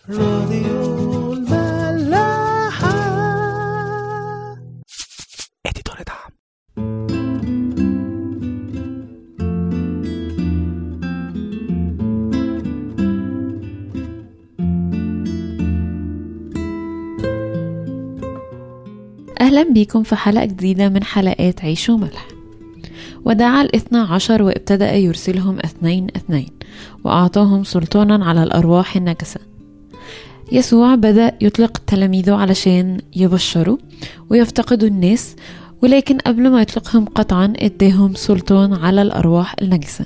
راديو الملاحة اديتور دعم أهلا بيكم في حلقة جديدة من حلقات عيش وملح ودعا الاثنى عشر وابتدأ يرسلهم اثنين اثنين وأعطاهم سلطانا على الأرواح النجسة يسوع بدأ يطلق تلاميذه علشان يبشروا ويفتقدوا الناس ولكن قبل ما يطلقهم قطعا اداهم سلطان على الأرواح النجسة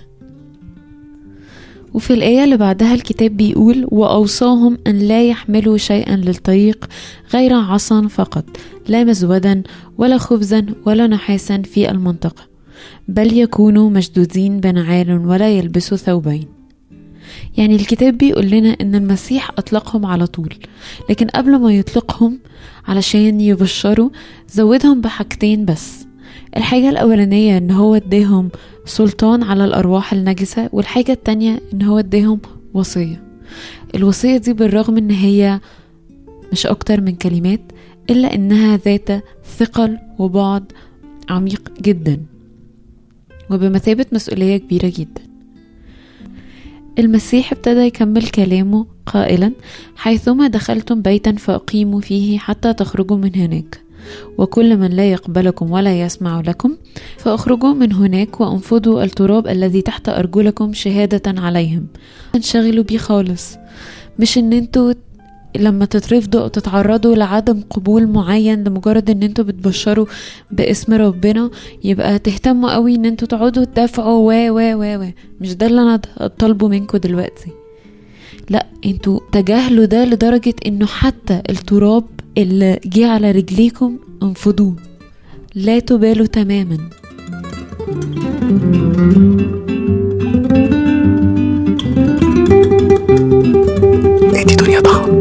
وفي الآية اللي بعدها الكتاب بيقول وأوصاهم أن لا يحملوا شيئا للطريق غير عصا فقط لا مزودا ولا خبزا ولا نحاسا في المنطقة بل يكونوا مشدودين بنعال ولا يلبسوا ثوبين يعني الكتاب بيقول لنا ان المسيح اطلقهم على طول لكن قبل ما يطلقهم علشان يبشروا زودهم بحاجتين بس الحاجة الأولانية إن هو اداهم سلطان على الأرواح النجسة والحاجة التانية إن هو اداهم وصية الوصية دي بالرغم إن هي مش أكتر من كلمات إلا إنها ذات ثقل وبعد عميق جدا وبمثابة مسؤولية كبيرة جدا المسيح ابتدى يكمل كلامه قائلا حيثما دخلتم بيتا فأقيموا فيه حتى تخرجوا من هناك وكل من لا يقبلكم ولا يسمع لكم فاخرجوا من هناك وانفضوا التراب الذي تحت أرجلكم شهادة عليهم انشغلوا بيه خالص مش ان انتوا لما تترفضوا او تتعرضوا لعدم قبول معين لمجرد ان انتوا بتبشروا باسم ربنا يبقى تهتموا قوي ان انتوا تقعدوا تدافعوا و و و و مش ده اللي انا طالبه منكم دلوقتي لا انتوا تجاهلوا ده لدرجة انه حتى التراب اللي جه على رجليكم انفضوه لا تبالوا تماما اديتور دعم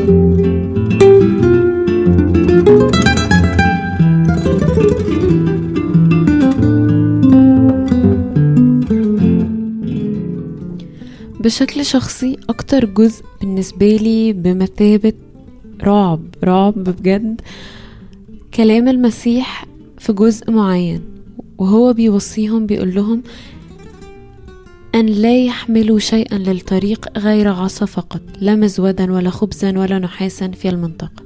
بشكل شخصي اكتر جزء بالنسبة لي بمثابة رعب رعب بجد كلام المسيح في جزء معين وهو بيوصيهم بيقول لهم أن لا يحملوا شيئا للطريق غير عصا فقط لا مزودا ولا خبزا ولا نحاسا في المنطقة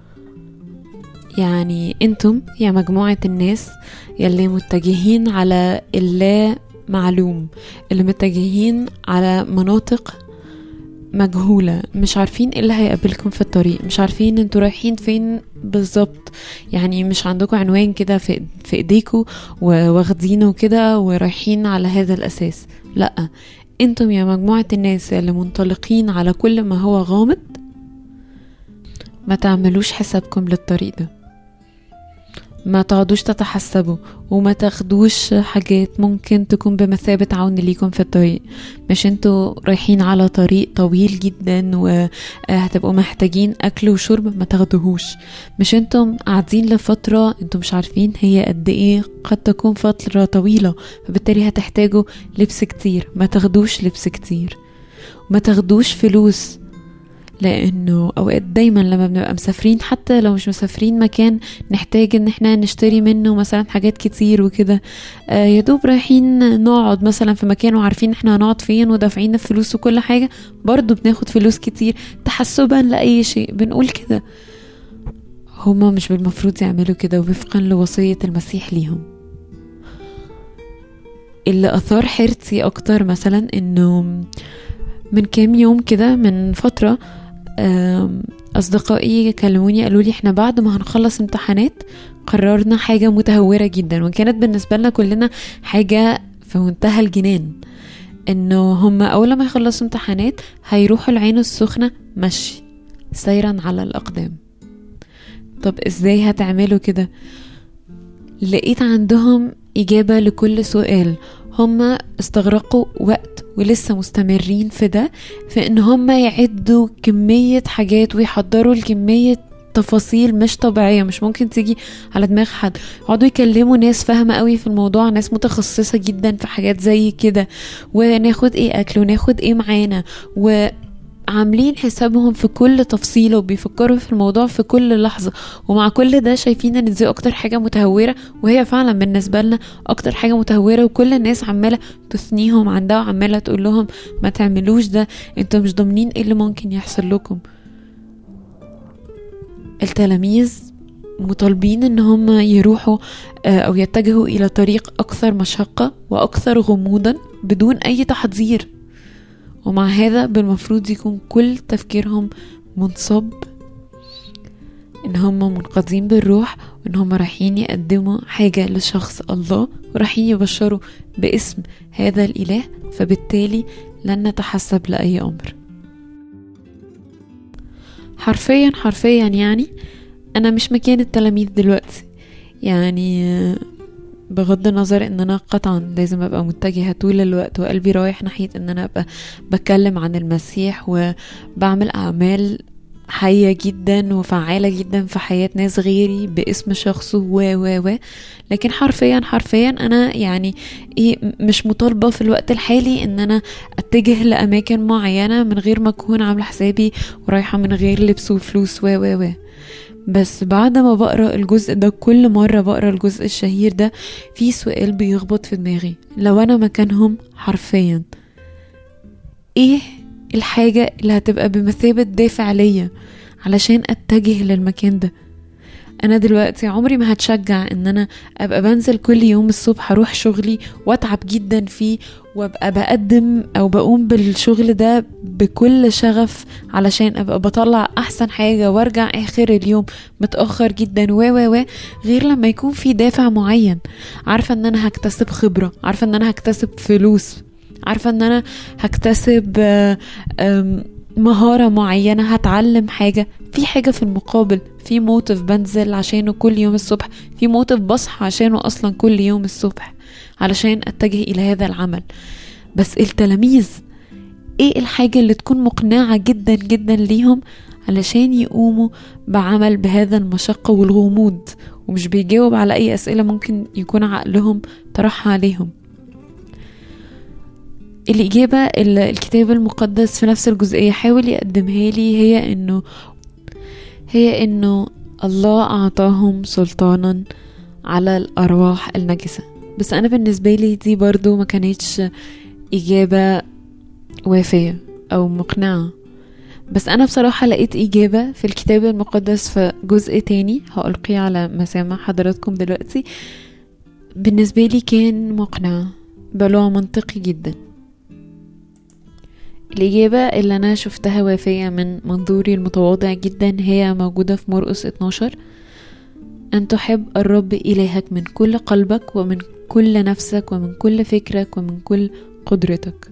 يعني انتم يا مجموعة الناس يلي متجهين على اللا معلوم اللي متجهين على مناطق مجهولة مش عارفين ايه اللي هيقابلكم في الطريق مش عارفين انتوا رايحين فين بالظبط يعني مش عندكم عنوان كده في في ايديكوا واخدينه كده ورايحين على هذا الاساس لا انتم يا مجموعة الناس اللي منطلقين على كل ما هو غامض ما تعملوش حسابكم للطريق ده ما تقعدوش تتحسبوا وما تاخدوش حاجات ممكن تكون بمثابة عون ليكم في الطريق مش انتوا رايحين على طريق طويل جدا وهتبقوا محتاجين اكل وشرب ما تاخدوهوش مش انتم قاعدين لفترة انتم مش عارفين هي قد ايه قد تكون فترة طويلة فبالتالي هتحتاجوا لبس كتير ما تاخدوش لبس كتير ما تاخدوش فلوس لانه اوقات دايما لما بنبقى مسافرين حتى لو مش مسافرين مكان نحتاج ان احنا نشتري منه مثلا حاجات كتير وكده آه يا دوب رايحين نقعد مثلا في مكان وعارفين احنا هنقعد فين ودافعين الفلوس وكل حاجه برضو بناخد فلوس كتير تحسبا لاي شيء بنقول كده هما مش بالمفروض يعملوا كده وفقا لوصيه المسيح ليهم اللي اثار حيرتي اكتر مثلا انه من كام يوم كده من فتره أصدقائي كلموني قالوا لي احنا بعد ما هنخلص امتحانات قررنا حاجة متهورة جدا وكانت بالنسبة لنا كلنا حاجة في منتهى الجنان انه هم اول ما يخلصوا امتحانات هيروحوا العين السخنة مشي سيرا على الأقدام طب ازاي هتعملوا كده لقيت عندهم إجابة لكل سؤال هم استغرقوا وقت ولسه مستمرين في ده في ان هم يعدوا كمية حاجات ويحضروا الكمية تفاصيل مش طبيعية مش ممكن تيجي على دماغ حد يقعدوا يكلموا ناس فاهمة قوي في الموضوع ناس متخصصة جدا في حاجات زي كده وناخد ايه اكل وناخد ايه معانا و عاملين حسابهم في كل تفصيلة وبيفكروا في الموضوع في كل لحظة ومع كل ده شايفين ان دي اكتر حاجة متهورة وهي فعلا بالنسبة لنا اكتر حاجة متهورة وكل الناس عمالة تثنيهم عن ده وعمالة تقول لهم ما تعملوش ده انتوا مش ضامنين ايه اللي ممكن يحصل لكم التلاميذ مطالبين ان هم يروحوا آه، او يتجهوا الى طريق اكثر مشقة واكثر غموضا بدون اي تحضير ومع هذا بالمفروض يكون كل تفكيرهم منصب ان هم منقذين بالروح وان هم رايحين يقدموا حاجة لشخص الله ورايحين يبشروا باسم هذا الاله فبالتالي لن نتحسب لأي امر حرفيا حرفيا يعني انا مش مكان التلاميذ دلوقتي يعني آه، بغض النظر ان انا قطعا لازم ابقى متجهة طول الوقت وقلبي رايح ناحية ان انا ابقى بتكلم عن المسيح وبعمل اعمال حية جدا وفعالة جدا في حياة ناس غيري باسم شخصه و و و لكن حرفيا حرفيا انا يعني ايه مش مطالبة في الوقت الحالي ان انا اتجه لاماكن معينة من غير ما اكون عاملة حسابي ورايحة من غير لبس وفلوس و و و بس بعد ما بقرا الجزء ده كل مرة بقرا الجزء الشهير ده في سؤال بيخبط في دماغي لو انا مكانهم حرفيا ايه الحاجة اللي هتبقى بمثابة دافع ليا علشان اتجه للمكان ده انا دلوقتي عمري ما هتشجع ان انا ابقى بنزل كل يوم الصبح اروح شغلي واتعب جدا فيه وابقى بقدم او بقوم بالشغل ده بكل شغف علشان ابقى بطلع احسن حاجة وارجع اخر اليوم متأخر جدا و و و غير لما يكون في دافع معين عارفة ان انا هكتسب خبرة عارفة ان انا هكتسب فلوس عارفة ان انا هكتسب آه، آم، مهارة معينة هتعلم حاجة في حاجة في المقابل في موتيف بنزل عشانه كل يوم الصبح في موتيف بصحى عشانه أصلا كل يوم الصبح علشان أتجه إلى هذا العمل بس التلاميذ ايه الحاجة اللي تكون مقنعة جدا جدا ليهم علشان يقوموا بعمل بهذا المشقة والغموض ومش بيجاوب على أي أسئلة ممكن يكون عقلهم طرحها عليهم الإجابة اللي الكتاب المقدس في نفس الجزئية حاول يقدمها لي هي إنه هي إنه الله أعطاهم سلطانا على الأرواح النجسة بس أنا بالنسبة لي دي برضو ما كانتش إجابة وافية أو مقنعة بس أنا بصراحة لقيت إجابة في الكتاب المقدس في جزء تاني هألقيه على مسامع حضراتكم دلوقتي بالنسبة لي كان مقنع بل هو منطقي جدا الإجابة اللي أنا شفتها وافية من منظوري المتواضع جدا هي موجودة في مرقس 12 أن تحب الرب إلهك من كل قلبك ومن كل نفسك ومن كل فكرك ومن كل قدرتك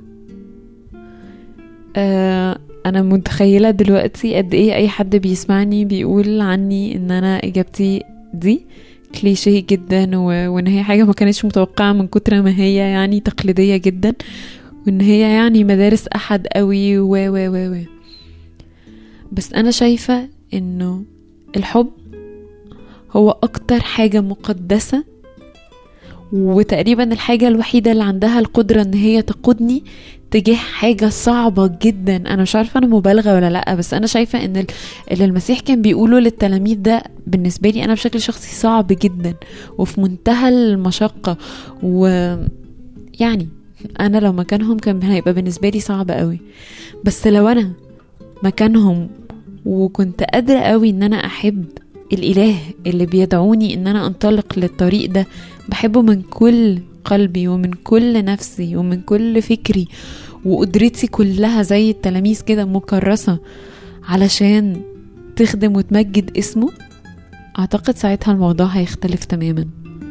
آه أنا متخيلة دلوقتي قد إيه أي حد بيسمعني بيقول عني إن أنا إجابتي دي كليشيه جدا و... وإن هي حاجة ما كانتش متوقعة من كتر ما هي يعني تقليدية جدا وإن هي يعني مدارس أحد قوي و و و و بس أنا شايفة إنه الحب هو أكتر حاجة مقدسة وتقريبا الحاجة الوحيدة اللي عندها القدرة ان هي تقودني تجاه حاجة صعبة جدا انا مش عارفة انا مبالغة ولا لا بس انا شايفة ان ال- اللي المسيح كان بيقوله للتلاميذ ده بالنسبة لي انا بشكل شخصي صعب جدا وفي منتهى المشقة و يعني انا لو مكانهم كان هيبقى بالنسبة لي صعب قوي بس لو انا مكانهم وكنت قادرة قوي ان انا احب الاله اللي بيدعوني ان انا انطلق للطريق ده بحبه من كل قلبي ومن كل نفسي ومن كل فكري وقدرتي كلها زي التلاميذ كده مكرسة علشان تخدم وتمجد اسمه اعتقد ساعتها الموضوع هيختلف تماما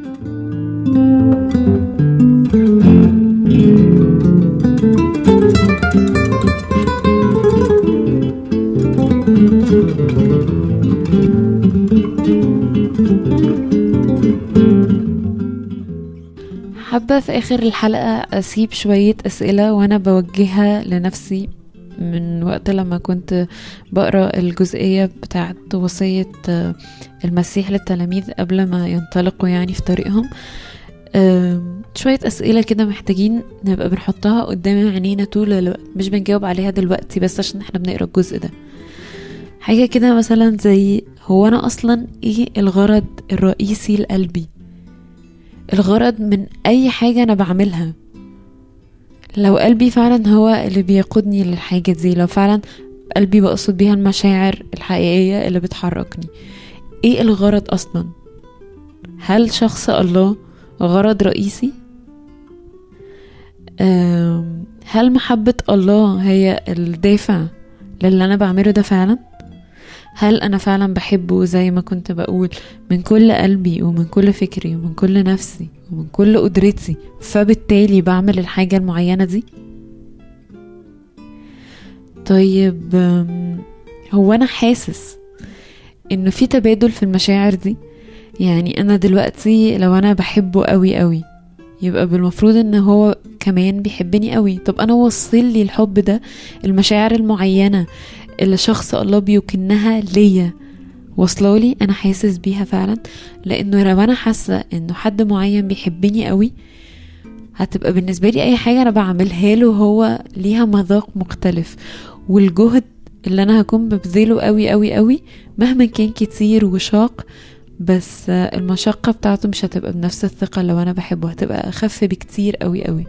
حابة في آخر الحلقة أسيب شوية أسئلة وأنا بوجهها لنفسي من وقت لما كنت بقرا الجزئية بتاعت وصية آه، المسيح للتلاميذ قبل ما ينطلقوا يعني في طريقهم أم، شوية أسئلة كده محتاجين نبقى بنحطها قدام عينينا طول الوقت مش بنجاوب عليها دلوقتي بس عشان احنا بنقرا الجزء ده حاجة كده مثلا زي هو أنا أصلا إيه الغرض الرئيسي لقلبي الغرض من أي حاجة أنا بعملها لو قلبي فعلا هو اللي بيقودني للحاجة دي لو فعلا قلبي بقصد بيها المشاعر الحقيقية اللي بتحركني ايه الغرض اصلا هل شخص الله غرض رئيسي أم، هل محبة الله هي الدافع للي انا بعمله ده فعلا هل انا فعلا بحبه زي ما كنت بقول من كل قلبي ومن كل فكري ومن كل نفسي ومن كل قدرتي فبالتالي بعمل الحاجة المعينة دي طيب أم، هو انا حاسس انه في تبادل في المشاعر دي يعني انا دلوقتي لو انا بحبه قوي قوي يبقى بالمفروض ان هو كمان بيحبني قوي طب انا وصل لي الحب ده المشاعر المعينة اللي شخص الله بيكنها ليا واصله لي انا حاسس بيها فعلا لانه لو انا حاسه انه حد معين بيحبني قوي هتبقى بالنسبه لي اي حاجه انا بعملها له هو ليها مذاق مختلف والجهد اللي انا هكون ببذله قوي قوي قوي مهما كان كتير وشاق بس آه، المشقة بتاعته مش هتبقى بنفس الثقة لو أنا بحبه هتبقى أخف بكتير قوي قوي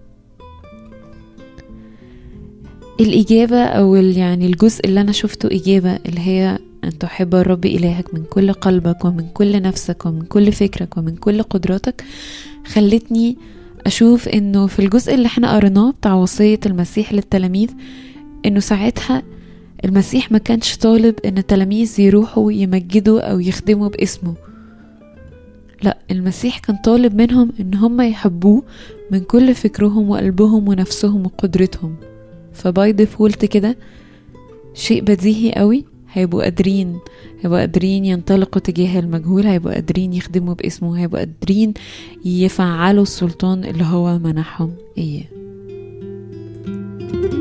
الإجابة أو ال- يعني الجزء اللي أنا شفته إجابة اللي هي أن تحب الرب إلهك من كل قلبك ومن كل نفسك ومن كل فكرك ومن كل قدراتك خلتني أشوف إنه في الجزء اللي احنا قريناه بتاع وصية المسيح للتلاميذ إنه ساعتها المسيح ما كانش طالب إن التلاميذ يروحوا يمجدوا أو يخدموا باسمه لا المسيح كان طالب منهم إن هم يحبوه من كل فكرهم وقلبهم ونفسهم وقدرتهم فباي ديفولت كده شيء بديهي قوي هيبقوا قادرين هيبقوا قادرين ينطلقوا تجاه المجهول هيبقوا قادرين يخدموا باسمه هيبقوا قادرين يفعلوا السلطان اللي هو منحهم اياه